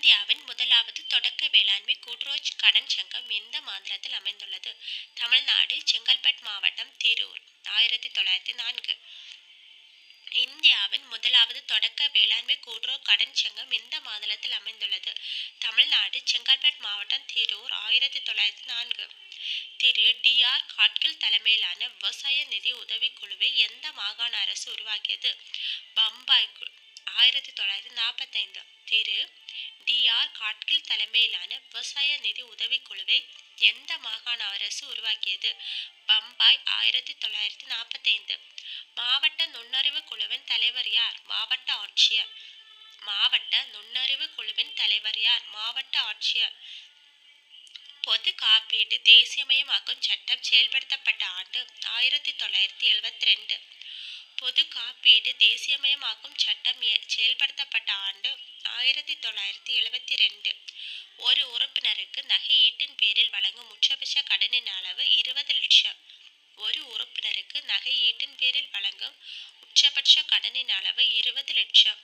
இந்தியாவின் முதலாவது தொடக்க வேளாண்மை கூட்டுறவு கடன் சங்கம் எந்த மாநிலத்தில் அமைந்துள்ளது தமிழ்நாடு செங்கல்பட்டு மாவட்டம் திரூர் ஆயிரத்தி தொள்ளாயிரத்தி நான்கு இந்தியாவின் முதலாவது தொடக்க வேளாண்மை கூட்டுறவு கடன் சங்கம் எந்த மாநிலத்தில் அமைந்துள்ளது தமிழ்நாடு செங்கல்பட்டு மாவட்டம் திரூர் ஆயிரத்தி தொள்ளாயிரத்தி நான்கு திரு டி ஆர் காட்கில் தலைமையிலான விவசாய நிதி உதவிக் குழுவை எந்த மாகாண அரசு உருவாக்கியது பம்பாய் கு- ஆயிரத்தி தொள்ளாயிரத்தி நாற்பத்தைந்து திரு டி ஆர் காட்கில் தலைமையிலான விவசாய நிதி உதவிக் குழுவை எந்த மாகாண அரசு உருவாக்கியது பம்பாய் ஆயிரத்தி தொள்ளாயிரத்தி நாற்பத்தைந்து மாவட்ட நுண்ணறிவு குழுவின் தலைவர் யார் மாவட்ட ஆட்சியர் மாவட்ட நுண்ணறிவு குழுவின் தலைவர் யார் மாவட்ட ஆட்சியர் பொது காப்பீடு தேசியமயமாக்கும் சட்டம் செயல்படுத்தப்பட்ட ஆண்டு ஆயிரத்தி தொள்ளாயிரத்தி எழுவத்தி ரெண்டு பொது காப்பீடு தேசியமயமாக்கும் சட்டம் எ- செயல்படுத்தப்பட்ட ஆண்டு ஆயிரத்தி தொள்ளாயிரத்தி எழுவத்தி ரெண்டு ஒரு உறுப்பினருக்கு நகை ஈட்டின் பேரில் வழங்கும் உச்சபட்ச கடனின் அளவு இருபது லட்சம் ஒரு உறுப்பினருக்கு நகை ஈட்டின் பேரில் வழங்கும் உச்சபட்ச கடனின் அளவு இருபது லட்சம்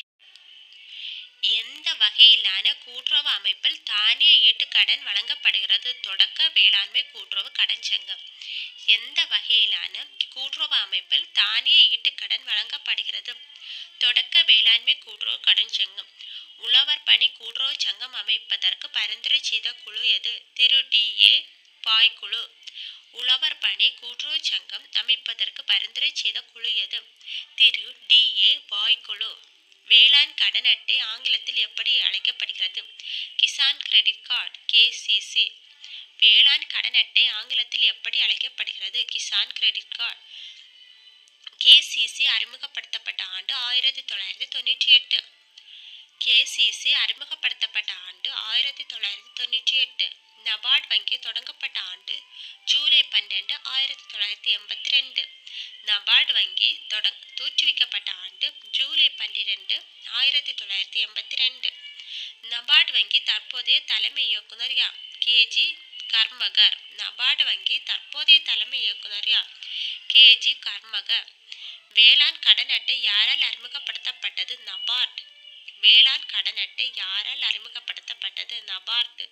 எந்த வகையிலான கூட்டுறவு அமைப்பில் தானிய ஈட்டுக்கடன் வழங்கப்படுகிறது தொடக்க வேளாண்மை கூட்டுறவு கடன் சங்கம் எந்த வகையிலான கூட்டுறவு அமைப்பில் தானிய ஈட்டுக்கடன் வழங்கப்படுகிறது தொடக்க வேளாண்மை கூட்டுறவு கடன் சங்கம் உழவர் பணி கூட்டுறவு சங்கம் அமைப்பதற்கு பரிந்துரை செய்த குழு எது திரு டி ஏ பாய் குழு உழவர் பணி கூட்டுறவு சங்கம் அமைப்பதற்கு பரிந்துரை செய்த குழு எது திரு டி ஏ பாய் குழு வேளாண் கடன் அட்டை ஆங்கிலத்தில் எப்படி அழைக்கப்படுகிறது கிசான் கிரெடிட் கார்டு கேசிசி வேளாண் கடன் அட்டை ஆங்கிலத்தில் எப்படி அழைக்கப்படுகிறது கிசான் கிரெடிட் கார்டு கேசிசி அறிமுகப்படுத்தப்பட்ட ஆண்டு ஆயிரத்தி தொள்ளாயிரத்தி தொண்ணூற்றி எட்டு கேசிசி அறிமுகப்படுத்தப்பட்ட ஆண்டு ஆயிரத்தி தொள்ளாயிரத்தி தொண்ணூற்றி எட்டு நபார்ட் வங்கி தொடங்கப்பட்ட ஆண்டு ஜூலை பன்னெண்டு ஆயிரத்தி தொள்ளாயிரத்தி எண்பத்தி ரெண்டு நபார்டு வங்கி தொடங் தோற்றுவிக்கப்பட்ட ஆண்டு ஜூலை பன்னிரெண்டு ஆயிரத்தி தொள்ளாயிரத்தி எண்பத்தி ரெண்டு நபார்டு வங்கி தற்போதைய தலைமை இயக்குனர் யார் கேஜி கர்மகர் நபார்டு வங்கி தற்போதைய தலைமை இயக்குனர் யார் கேஜி கர்மகர் வேளாண் கடன் அட்டை யாரால் அறிமுகப்படுத்தப்பட்டது நபார்ட் வேளாண் கடன் அட்டை யாரால் அறிமுகப்படுத்தப்பட்டது நபார்ட்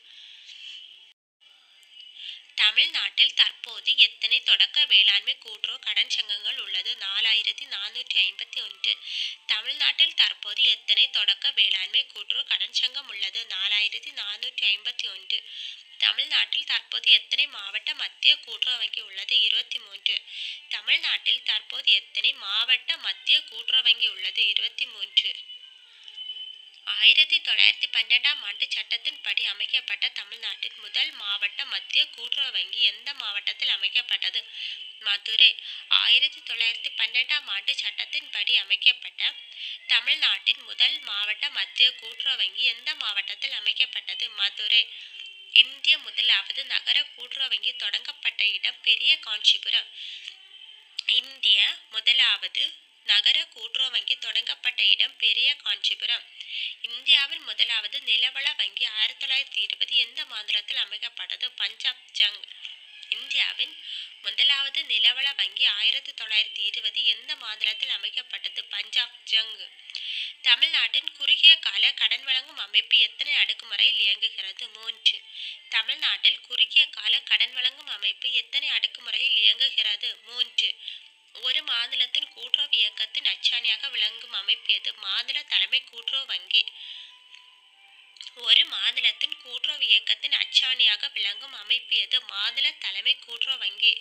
தமிழ்நாட்டில் தற்போது எத்தனை தொடக்க வேளாண்மை கூட்டுறவு கடன் சங்கங்கள் உள்ளது நாலாயிரத்தி நானூற்றி ஐம்பத்தி ஒன்று தமிழ்நாட்டில் தற்போது எத்தனை தொடக்க வேளாண்மை கூட்டுறவு கடன் சங்கம் உள்ளது நாலாயிரத்தி நானூற்றி ஐம்பத்தி ஒன்று தமிழ்நாட்டில் தற்போது எத்தனை மாவட்ட மத்திய கூட்டுறவு வங்கி உள்ளது இருபத்தி மூன்று தமிழ்நாட்டில் தற்போது எத்தனை மாவட்ட மத்திய கூட்டுறவு வங்கி உள்ளது இருபத்தி மூன்று ஆயிரத்தி தொள்ளாயிரத்தி பன்னெண்டாம் ஆண்டு சட்டத்தின்படி அமைக்கப்பட்ட தமிழ்நாட்டின் முதல் மாவட்ட மத்திய கூட்டுறவு வங்கி எந்த மாவட்டத்தில் அமைக்கப்பட்டது மதுரை ஆயிரத்தி தொள்ளாயிரத்தி பன்னெண்டாம் ஆண்டு சட்டத்தின்படி அமைக்கப்பட்ட தமிழ்நாட்டின் முதல் மாவட்ட மத்திய கூட்டுறவு வங்கி எந்த மாவட்டத்தில் அமைக்கப்பட்டது மதுரை இந்திய முதலாவது நகர கூட்டுறவு வங்கி தொடங்கப்பட்ட இடம் பெரிய காஞ்சிபுரம் இந்திய முதலாவது நகர கூட்டுறவு வங்கி தொடங்கப்பட்ட இடம் பெரிய காஞ்சிபுரம் இந்தியாவின் முதலாவது நிலவள வங்கி ஆயிரத்தி தொள்ளாயிரத்தி இருபது எந்த மாநிலத்தில் அமைக்கப்பட்டது பஞ்சாப் ஜங் இந்தியாவின் முதலாவது நிலவள வங்கி ஆயிரத்தி தொள்ளாயிரத்தி இருபது எந்த மாநிலத்தில் அமைக்கப்பட்டது பஞ்சாப் ஜங் தமிழ்நாட்டின் குறுகிய கால கடன் வழங்கும் அமைப்பு எத்தனை அடுக்குமுறையில் இயங்குகிறது மூன்று தமிழ்நாட்டில் குறுகிய கால கடன் வழங்கும் அமைப்பு எத்தனை அடுக்குமுறையில் இயங்குகிறது மூன்று ஒரு மாநிலத்தின் கூட்டுறவு இயக்கத்தின் அச்சாணியாக விளங்கும் அமைப்பு எது மாநில தலைமை கூட்டுறவு வங்கி ஒரு மாநிலத்தின் கூட்டுறவு இயக்கத்தின் அச்சாணியாக விளங்கும் அமைப்பு எது மாநில தலைமை கூட்டுறவு வங்கி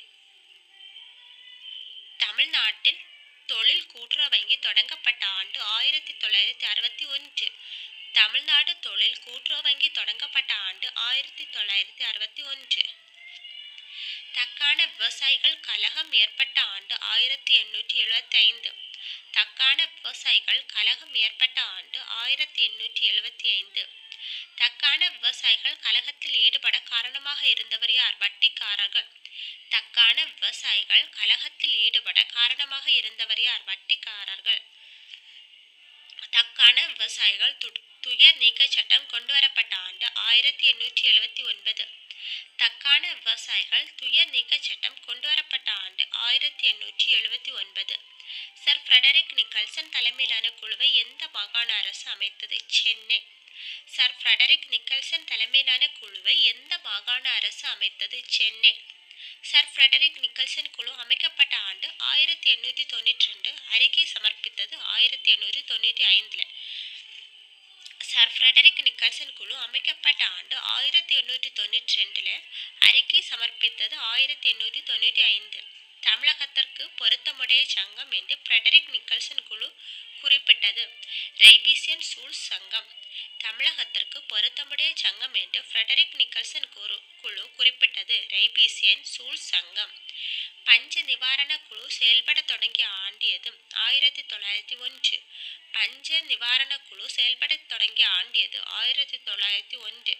தமிழ்நாட்டில் தொழில் கூட்டுறவு வங்கி தொடங்கப்பட்ட ஆண்டு ஆயிரத்தி தொள்ளாயிரத்தி அறுபத்தி ஒன்று தமிழ்நாடு தொழில் கூட்டுறவு வங்கி தொடங்கப்பட்ட ஆண்டு ஆயிரத்தி தொள்ளாயிரத்தி அறுபத்தி ஒன்று தக்கான விவசாயிகள் கழகம் ஏற்பட்ட ஆண்டு ஆயிரத்தி எண்ணூற்றி எழுபத்தி ஐந்து தக்கான விவசாயிகள் கழகம் ஏற்பட்ட ஆண்டு ஆயிரத்தி எண்ணூற்றி எழுபத்தி ஐந்து தக்கான விவசாயிகள் கழகத்தில் ஈடுபட காரணமாக இருந்தவர் யார் வட்டிக்காரர்கள் தக்கான விவசாயிகள் கழகத்தில் ஈடுபட காரணமாக இருந்தவர் யார் வட்டிக்காரர்கள் தக்கான விவசாயிகள் து- துயர் நீக்க சட்டம் கொண்டு வரப்பட்ட ஆண்டு ஆயிரத்தி எண்ணூற்றி எழுபத்தி ஒன்பது தக்கான விவசாயிகள் துயர் நீக்க சட்டம் கொண்டு வரப்பட்ட ஆண்டு ஆயிரத்தி எண்ணூற்றி எழுபத்தி ஒன்பது சர் ஃப்ரெடரிக் நிக்கல்சன் தலைமையிலான குழுவை எந்த மாகாண அரசு அமைத்தது சென்னை சர் ஃப்ரெடரிக் நிக்கல்சன் தலைமையிலான குழுவை எந்த மாகாண அரசு அமைத்தது சென்னை சர் ஃப்ரெடரிக் நிக்கல்சன் குழு அமைக்கப்பட்ட ஆண்டு ஆயிரத்தி எண்ணூற்றி தொண்ணூற்றி ரெண்டு அறிக்கை சமர்ப்பித்தது ஆயிரத்தி எண்ணூற்றி தொண்ணூற்றி ஐந்தில் சர் ஃப்ரெடரிக் நிக்கல்சன் குழு அமைக்கப்பட்ட ஆண்டு ஆயிரத்தி எண்ணூற்றி தொண்ணூற்றி ரெண்டில் அறிக்கை சமர்ப்பித்தது ஆயிரத்தி எண்ணூற்றி தொண்ணூற்றி ஐந்து தமிழகத்திற்கு பொருத்தமுடைய சங்கம் என்று ஃப்ரெடரிக் நிக்கல்சன் குழு குறிப்பிட்டது ரெய்பீசியன் சூழ் சங்கம் தமிழகத்திற்கு பொருத்தமுடைய சங்கம் என்று ஃப்ரெடரிக் நிக்கல்சன் குழு குழு குறிப்பிட்டது ரெய்பீசியன் சூழ் சங்கம் பஞ்ச நிவாரண குழு செயல்பட தொடங்கிய ஆண்டியது ஆயிரத்தி தொள்ளாயிரத்தி ஒன்று பஞ்ச நிவாரண குழு செயல்பட தொடங்கிய ஆண்டியது ஆயிரத்தி தொள்ளாயிரத்தி ஒன்று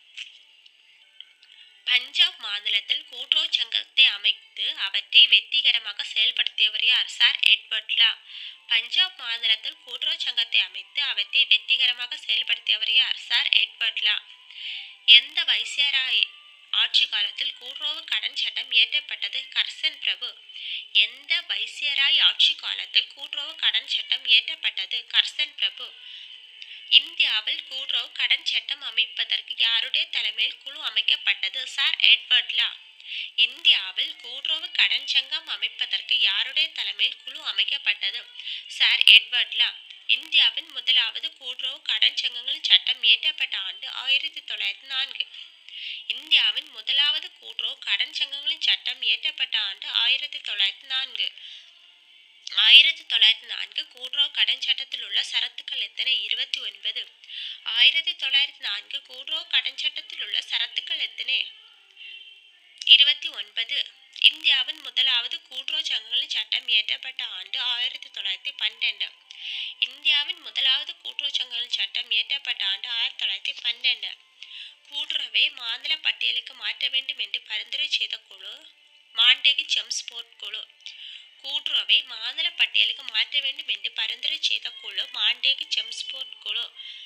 பஞ்சாப் மாநிலத்தில் கூட்டுறவு சங்கத்தை அமைத்து அவற்றை வெற்றிகரமாக செயல்படுத்தியவர் யார் சார் எட்வர்ட் லா பஞ்சாப் மாநிலத்தில் கூட்டுறவு சங்கத்தை அமைத்து அவற்றை வெற்றிகரமாக செயல்படுத்தியவர் யார் சார் எட்வர்ட் லா எந்த வைசியராய் ஆட்சி காலத்தில் கூட்டுறவு கடன் சட்டம் இயற்றப்பட்டது கர்சன் பிரபு எந்த வைசியராய் ஆட்சி காலத்தில் கூட்டுறவு கடன் சட்டம் இயற்றப்பட்டது கர்சன் பிரபு இந்தியாவில் கூட்டுறவு கடன் சட்டம் அமைப்பதற்கு யாருடைய தலைமையில் குழு அமைக்கப்பட்டது சார் எட்வர்ட் லா இந்தியாவில் கூட்டுறவு கடன் சங்கம் அமைப்பதற்கு யாருடைய தலைமையில் குழு அமைக்கப்பட்டது சார் எட்வர்ட் லா இந்தியாவின் முதலாவது கூட்டுறவு கடன் சங்கங்களின் சட்டம் இயற்றப்பட்ட ஆண்டு ஆயிரத்தி தொள்ளாயிரத்தி நான்கு இந்தியாவின் முதலாவது கூட்டுறவு கடன் சங்கங்களின் சட்டம் இயற்றப்பட்ட ஆண்டு ஆயிரத்தி தொள்ளாயிரத்தி நான்கு ஆயிரத்தி தொள்ளாயிரத்தி நான்கு கூட்டுறவு கடன் சட்டத்தில் உள்ள சரத்துக்கள் எத்தனை இருபத்தி ஒன்பது ஆயிரத்தி தொள்ளாயிரத்தி நான்கு கூட்டுறவு கடன் சட்டத்தில் உள்ள சரத்துக்கள் எத்தனை இருபத்தி ஒன்பது இந்தியாவின் முதலாவது கூட்டுறவு சங்கங்களின் சட்டம் இயற்றப்பட்ட ஆண்டு ஆயிரத்தி தொள்ளாயிரத்தி பன்னெண்டு இந்தியாவின் முதலாவது கூட்டுறவு சங்கங்களின் சட்டம் இயற்றப்பட்ட ஆண்டு ஆயிரத்தி தொள்ளாயிரத்தி பன்னெண்டு கூட்டுறவை மாநில பட்டியலுக்கு மாற்ற வேண்டும் என்று பரிந்துரை செய்த குழு மாண்டேகி செம்ஸ்போர்ட் குழு கூட்டுறவை மாநில பட்டியலுக்கு மாற்ற வேண்டும் என்று பரிந்துரை செய்த குழு மாண்டேகி செம்ஸ்போர்ட் குழு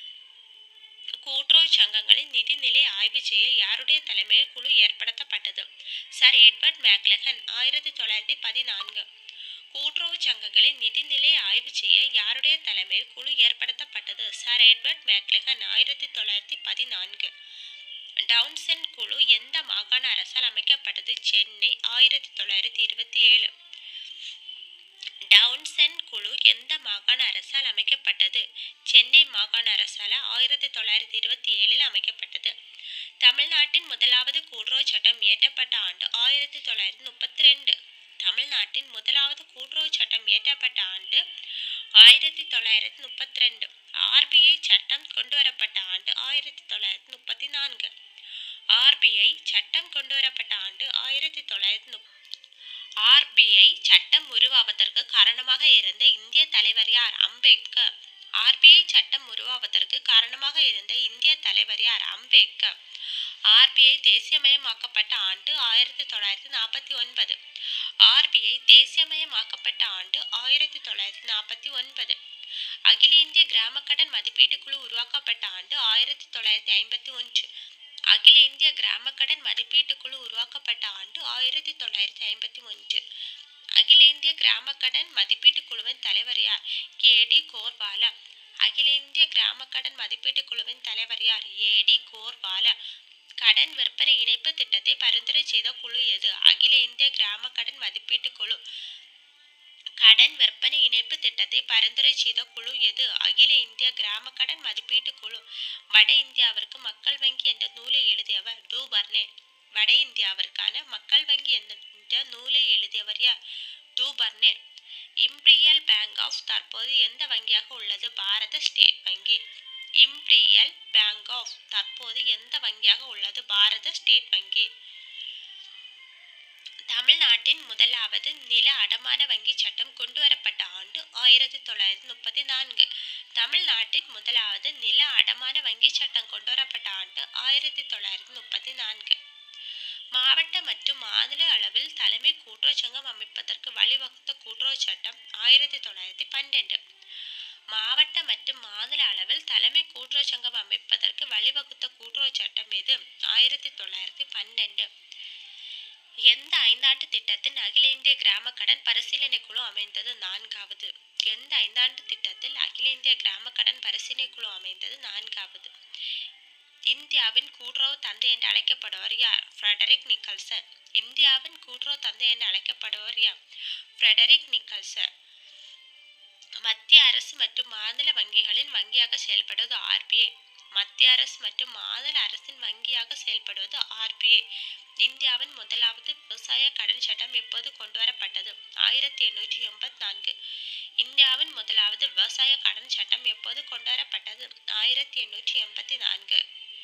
கூட்டுறவு சங்கங்களின் நிதிநிலை ஆய்வு செய்ய யாருடைய தலைமையில் குழு ஏற்படுத்தப்பட்டது சர் எட்வர்ட் மேக்லகன் ஆயிரத்தி தொள்ளாயிரத்தி பதினான்கு கூட்டுறவு சங்கங்களின் நிதிநிலை ஆய்வு செய்ய யாருடைய தலைமையில் குழு ஏற்படுத்தப்பட்டது சர் எட்வர்ட் மேக்லகன் ஆயிரத்தி தொள்ளாயிரத்தி பதினான்கு டவுன்சென் குழு எந்த மாகாண அரசால் அமைக்கப்பட்டது சென்னை ஆயிரத்தி தொள்ளாயிரத்தி இருபத்தி ஏழு டவுன்சென் குழு எந்த மாகாண அரசால் அமைக்கப்பட்டது சென்னை மாகாண அரசால் ஆயிரத்தி தொள்ளாயிரத்தி இருபத்தி ஏழில் அமைக்கப்பட்டது தமிழ்நாட்டின் முதலாவது கூட்டுறவு சட்டம் இயற்றப்பட்ட ஆண்டு ஆயிரத்தி தொள்ளாயிரத்தி முப்பத்தி ரெண்டு தமிழ்நாட்டின் முதலாவது கூட்டுறவு சட்டம் இயற்றப்பட்ட ஆண்டு ஆயிரத்தி தொள்ளாயிரத்தி முப்பத்தி ரெண்டு ஆர்பிஐ சட்டம் கொண்டு வரப்பட்ட ஆண்டு ஆயிரத்தி தொள்ளாயிரத்தி முப்பத்தி நான்கு ஆர்பிஐ சட்டம் கொண்டு வரப்பட்ட ஆண்டு ஆயிரத்தி தொள்ளாயிரத்தி முப் ஆர்பிஐ சட்டம் உருவாவதற்கு காரணமாக இருந்த இந்திய தலைவர் யார் அம்பேத்கர் ஆர்பிஐ சட்டம் உருவாவதற்கு காரணமாக இருந்த இந்திய தலைவர் யார் அம்பேத்கர் ஆர்பிஐ தேசியமயமாக்கப்பட்ட ஆண்டு ஆயிரத்தி தொள்ளாயிரத்தி நாற்பத்தி ஒன்பது ஆர்பிஐ தேசியமயமாக்கப்பட்ட ஆண்டு ஆயிரத்தி தொள்ளாயிரத்தி நாற்பத்தி ஒன்பது அகில இந்திய கிராம கடன் மதிப்பீட்டு குழு உருவாக்கப்பட்ட ஆண்டு ஆயிரத்தி தொள்ளாயிரத்தி ஐம்பத்தி ஒன்று அகில இந்திய கிராம கடன் மதிப்பீட்டு குழு உருவாக்கப்பட்ட ஆண்டு ஆயிரத்தி தொள்ளாயிரத்தி ஐம்பத்தி ஒன்று அகில இந்திய கிராம கடன் மதிப்பீட்டு குழுவின் தலைவர் யார் கே டி கோர்வாலா அகில இந்திய கிராம கடன் மதிப்பீட்டு குழுவின் தலைவர் யார் ஏ டி கோர்வாலா கடன் விற்பனை இணைப்பு திட்டத்தை பரிந்துரை செய்த குழு எது அகில இந்திய கிராம கடன் மதிப்பீட்டு குழு கடன் விற்பனை இணைப்பு திட்டத்தை பரிந்துரை செய்த குழு எது அகில இந்திய கிராம கடன் மதிப்பீட்டு குழு வட இந்தியாவிற்கு மக்கள் வங்கி என்ற நூலை எழுதியவர் டூ பர்னே வட இந்தியாவிற்கான மக்கள் வங்கி என்ற நூலை எழுதியவர் யார் டூ பர்னே இம்பீரியல் பேங்க் ஆஃப் தற்போது எந்த வங்கியாக உள்ளது பாரத ஸ்டேட் வங்கி இம்பீரியல் பேங்க் ஆஃப் தற்போது எந்த வங்கியாக உள்ளது பாரத ஸ்டேட் வங்கி தமிழ்நாட்டின் முதலாவது நில அடமான வங்கி சட்டம் கொண்டுவரப்பட்ட ஆண்டு ஆயிரத்தி தொள்ளாயிரத்தி முப்பத்தி நான்கு தமிழ்நாட்டின் முதலாவது நில அடமான வங்கி சட்டம் கொண்டுவரப்பட்ட ஆண்டு ஆயிரத்தி தொள்ளாயிரத்தி முப்பத்தி நான்கு மாவட்ட மற்றும் மாநில அளவில் தலைமை கூட்டுறவு சங்கம் அமைப்பதற்கு வழிவகுத்த கூட்டுறவு சட்டம் ஆயிரத்தி தொள்ளாயிரத்தி பன்னெண்டு மாவட்ட மற்றும் மாநில அளவில் தலைமை கூட்டுறவு சங்கம் அமைப்பதற்கு வழிவகுத்த கூட்டுறவு சட்டம் எது ஆயிரத்தி தொள்ளாயிரத்தி பன்னெண்டு எந்த ஐந்தாண்டு திட்டத்தின் அகில இந்திய கிராம கடன் பரிசீலனை குழு அமைந்தது நான்காவது எந்த ஐந்தாண்டு திட்டத்தில் அகில இந்திய கிராம கடன் பரிசீலனை குழு அமைந்தது நான்காவது இந்தியாவின் கூட்டுறவு தந்தை என்று அழைக்கப்படுவர் யார் ஃப்ரெடரிக் நிக்கல்சன் இந்தியாவின் கூட்டுறவு தந்தை என்று அழைக்கப்படுவர் யார் ஃப்ரெடரிக் நிக்கல்சன் மத்திய அரசு மற்றும் மாநில வங்கிகளின் வங்கியாக செயல்படுவது ஆர்பிஐ மத்திய அரசு மற்றும் மாநில அரசின் வங்கியாக செயல்படுவது ஆர்பிஐ இந்தியாவின் முதலாவது விவசாய கடன் சட்டம் எப்போது கொண்டுவரப்பட்டது ஆயிரத்தி எண்ணூற்றி எண்பத்தி நான்கு இந்தியாவின் முதலாவது விவசாய கடன் சட்டம் எப்போது கொண்டுவரப்பட்டது ஆயிரத்தி எண்ணூற்றி எண்பத்தி நான்கு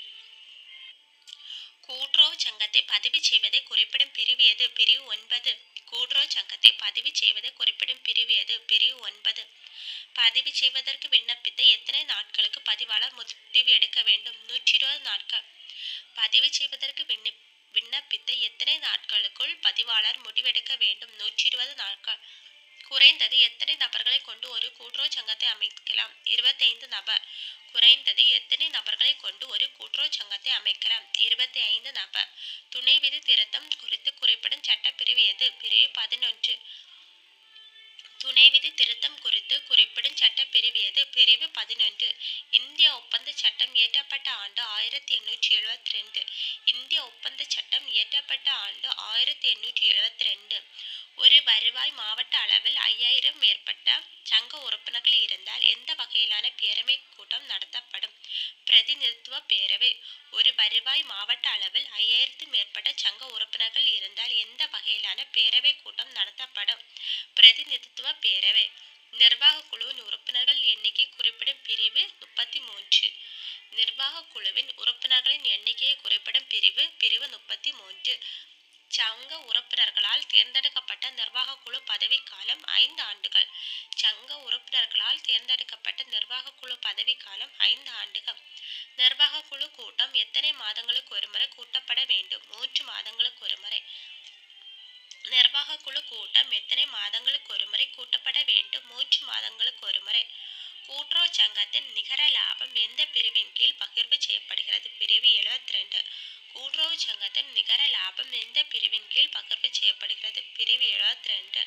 கூட்டுறவு சங்கத்தை பதிவு செய்வதை குறிப்பிடும் பிரிவு எது பிரிவு ஒன்பது கூட்டுறவு சங்கத்தை பதிவு செய்வதை குறிப்பிடும் பிரிவு எது பிரிவு ஒன்பது பதிவு செய்வதற்கு விண்ணப்பித்த எத்தனை நாட்களுக்கு பதிவாளர் முடிவு எடுக்க வேண்டும் நூற்றி இருபது நாட்கள் பதிவு செய்வதற்கு விண்ணப் விண்ணப்பித்த எத்தனை நாட்களுக்குள் பதிவாளர் முடிவெடுக்க வேண்டும் நூற்றி இருபது நாட்கள் குறைந்தது எத்தனை நபர்களை கொண்டு ஒரு கூட்டுறவு சங்கத்தை அமைக்கலாம் இருபத்தைந்து நபர் குறைந்தது எத்தனை நபர்களை கொண்டு ஒரு கூட்டுறவு சங்கத்தை அமைக்கலாம் இருபத்தி ஐந்து நபர் துணை விதி திருத்தம் குறித்து குறிப்பிடும் சட்டப்பிரிவு எது பிரிவு பதினொன்று துணை விதி திருத்தம் குறித்து குறிப்பிடும் சட்டப்பிரிவு எது பிரிவு பதினொன்று இந்திய ஒப்பந்த சட்டம் இயற்றப்பட்ட ஆண்டு ஆயிரத்தி எண்ணூற்றி எழுபத்தி ரெண்டு இந்திய ஒப்பந்த சட்டம் இயற்றப்பட்ட ஆண்டு ஆயிரத்தி எண்ணூற்றி எழுபத்தி ரெண்டு ஒரு வருவாய் மாவட்ட அளவில் ஐயாயிரம் மேற்பட்ட சங்க உறுப்பினர்கள் இருந்தால் எந்த வகையிலான பேரவை கூட்டம் நடத்தப்படும் பிரதிநிதித்துவ பேரவை ஒரு வருவாய் மாவட்ட அளவில் ஐயாயிரத்து மேற்பட்ட சங்க உறுப்பினர்கள் இருந்தால் எந்த வகையிலான பேரவை கூட்டம் நடத்தப்படும் பிரதிநிதித்துவ பேரவை நிர்வாக குழுவின் உறுப்பினர்கள் எண்ணிக்கை குறிப்பிடும் பிரிவு முப்பத்தி மூன்று நிர்வாக குழுவின் உறுப்பினர்களின் எண்ணிக்கையை குறிப்பிடும் பிரிவு பிரிவு முப்பத்தி மூன்று சங்க உறுப்பினர்களால் தேர்ந்தெடுக்கப்பட்ட நிர்வாக குழு பதவிக்காலம் ஐந்து ஆண்டுகள் சங்க உறுப்பினர்களால் தேர்ந்தெடுக்கப்பட்ட நிர்வாக குழு பதவிக்காலம் ஐந்து ஆண்டுகள் நிர்வாக குழு கூட்டம் எத்தனை மாதங்களுக்கு ஒருமுறை கூட்டப்பட வேண்டும் மூன்று மாதங்களுக்கு ஒருமுறை நிர்வாக குழு கூட்டம் எத்தனை மாதங்களுக்கு ஒருமுறை கூட்டப்பட வேண்டும் மூன்று மாதங்களுக்கு ஒருமுறை கூட்டுறவு சங்கத்தின் நிகர லாபம் எந்த பிரிவின் கீழ் பகிர்வு செய்யப்படுகிறது பிரிவு எழுபத்தி ரெண்டு கூட்டுறவு சங்கத்தின் நிகர லாபம் எந்த பிரிவின் கீழ் பகிர்வு செய்யப்படுகிறது பிரிவு எழுபத்தி ரெண்டு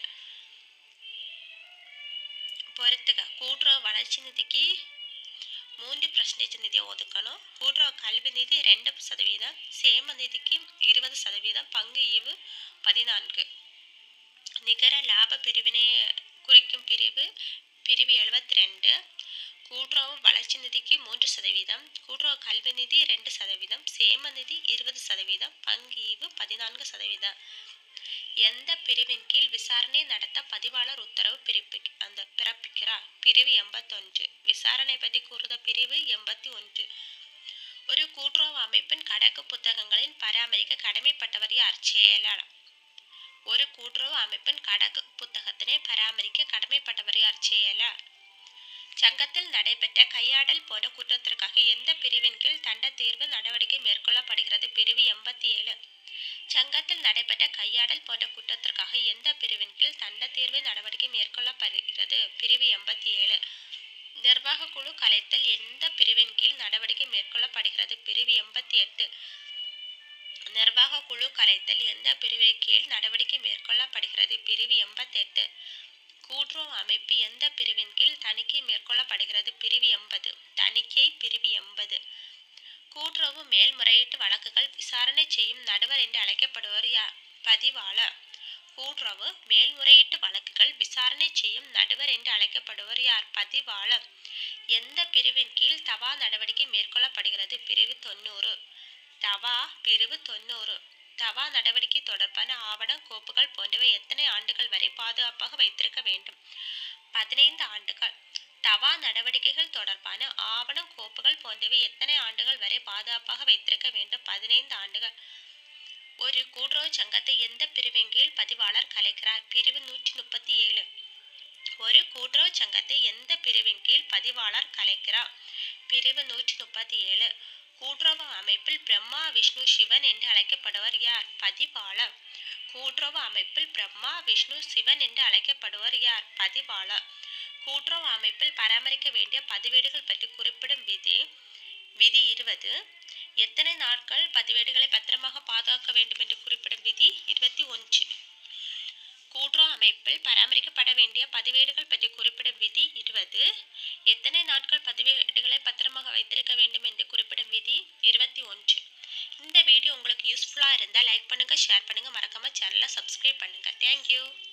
பொறுத்துக கூட்டுறவு வளர்ச்சி நிதிக்கு மூன்று பர்சன்டேஜ் நிதியை ஒதுக்கணும் கூட்டுறவு கல்வி நிதி ரெண்டு சதவீதம் சேம நிதிக்கு இருபது சதவீதம் பங்கு ஈவு பதினான்கு நிகர லாப பிரிவினை குறிக்கும் பிரிவு பிரிவு எழுபத்தி ரெண்டு கூட்டுறவு வளர்ச்சி நிதிக்கு மூன்று சதவீதம் கூட்டுறவு கல்வி நிதி ரெண்டு சதவீதம் சேம நிதி இருபது சதவீதம் பங்கு ஈவு பதினான்கு சதவீதம் எந்த பிரிவின் கீழ் விசாரணை நடத்த பதிவாளர் உத்தரவு பிறப்பி அந்த பிறப்பிக்கிறார் பிரிவு எண்பத்தொன்று விசாரணை பற்றி கூறுத பிரிவு எண்பத்தி ஒன்று ஒரு கூட்டுறவு அமைப்பின் கணக்கு புத்தகங்களின் பராமரிக்க கடமைப்பட்டவர் யார் செயலாளர் ஒரு கூட்டுறவு அமைப்பின் கணக்கு புத்தகத்தினை பராமரிக்க கடமைப்பட்டவர் யார் செயலாளர் சங்கத்தில் நடைபெற்ற கையாடல் போன்ற குற்றத்திற்காக எந்த பிரிவின் கீழ் தண்ட தீர்வு நடவடிக்கை மேற்கொள்ளப்படுகிறது பிரிவு எண்பத்தி ஏழு சங்கத்தில் நடைபெற்ற கையாடல் போன்ற குற்றத்திற்காக எந்த பிரிவின் கீழ் தண்ட தீர்வு நடவடிக்கை மேற்கொள்ளப்படுகிறது பிரிவு எண்பத்தி ஏழு நிர்வாக குழு கலைத்தல் எந்த பிரிவின் கீழ் நடவடிக்கை மேற்கொள்ளப்படுகிறது பிரிவு எண்பத்தி எட்டு நிர்வாக குழு கலைத்தல் எந்த பிரிவின் கீழ் நடவடிக்கை மேற்கொள்ளப்படுகிறது பிரிவு எண்பத்தெட்டு கூட்டுறவு அமைப்பு எந்த பிரிவின் கீழ் தணிக்கை மேற்கொள்ளப்படுகிறது பிரிவு எண்பது தணிக்கை பிரிவு எண்பது கூட்டுறவு மேல்முறையீட்டு வழக்குகள் விசாரணை செய்யும் நடுவர் என்று அழைக்கப்படுவர் யார் பதிவாளர் கூட்டுறவு மேல்முறையீட்டு வழக்குகள் விசாரணை செய்யும் நடுவர் என்று அழைக்கப்படுவர் யார் பதிவாளர் எந்த பிரிவின் கீழ் தவா நடவடிக்கை மேற்கொள்ளப்படுகிறது பிரிவு தொண்ணூறு தவா பிரிவு தொண்ணூறு தவா நடவடிக்கை தொடர்பான ஆவணம் கோப்புகள் போன்றவை எத்தனை ஆண்டுகள் வரை பாதுகாப்பாக வைத்திருக்க வேண்டும் பதினைந்து ஆண்டுகள் தவா நடவடிக்கைகள் தொடர்பான ஆவணம் கோப்புகள் போன்றவை எத்தனை ஆண்டுகள் வரை பாதுகாப்பாக வைத்திருக்க வேண்டும் பதினைந்து ஆண்டுகள் ஒரு கூட்டுறவு சங்கத்தை எந்த பிரிவின் கீழ் பதிவாளர் கலைக்கிறார் பிரிவு நூற்றி முப்பத்தி ஏழு ஒரு கூட்டுறவு சங்கத்தை எந்த பிரிவின் கீழ் பதிவாளர் கலைக்கிறார் பிரிவு நூற்றி முப்பத்தி ஏழு கூட்டுறவு அமைப்பில் பிரம்மா விஷ்ணு சிவன் என்று அழைக்கப்படுவர் யார் பதிவாளர் கூட்டுறவு அமைப்பில் பிரம்மா விஷ்ணு சிவன் என்று அழைக்கப்படுவர் யார் பதிவாளர் கூட்டுறவு அமைப்பில் பராமரிக்க வேண்டிய பதிவேடுகள் பற்றி குறிப்பிடும் விதி விதி இருபது எத்தனை நாட்கள் பதிவேடுகளை பத்திரமாக பாதுகாக்க வேண்டும் என்று குறிப்பிடும் விதி இருபத்தி ஒன்று கூட்டுறவு அமைப்பில் பராமரிக்கப்பட வேண்டிய பதிவேடுகள் பற்றி குறிப்பிடும் விதி இருபது எத்தனை நாட்கள் பதிவேடுகளை பத்திரமாக வைத்திருக்க வேண்டும் என்று குறிப்பிடும் விதி இருபத்தி இந்த வீடியோ உங்களுக்கு யூஸ்ஃபுல்லாக இருந்தால் லைக் பண்ணுங்கள் ஷேர் பண்ணுங்கள் மறக்காமல் சேனலை சப்ஸ்கிரைப் பண்ணுங்கள் தேங்க்யூ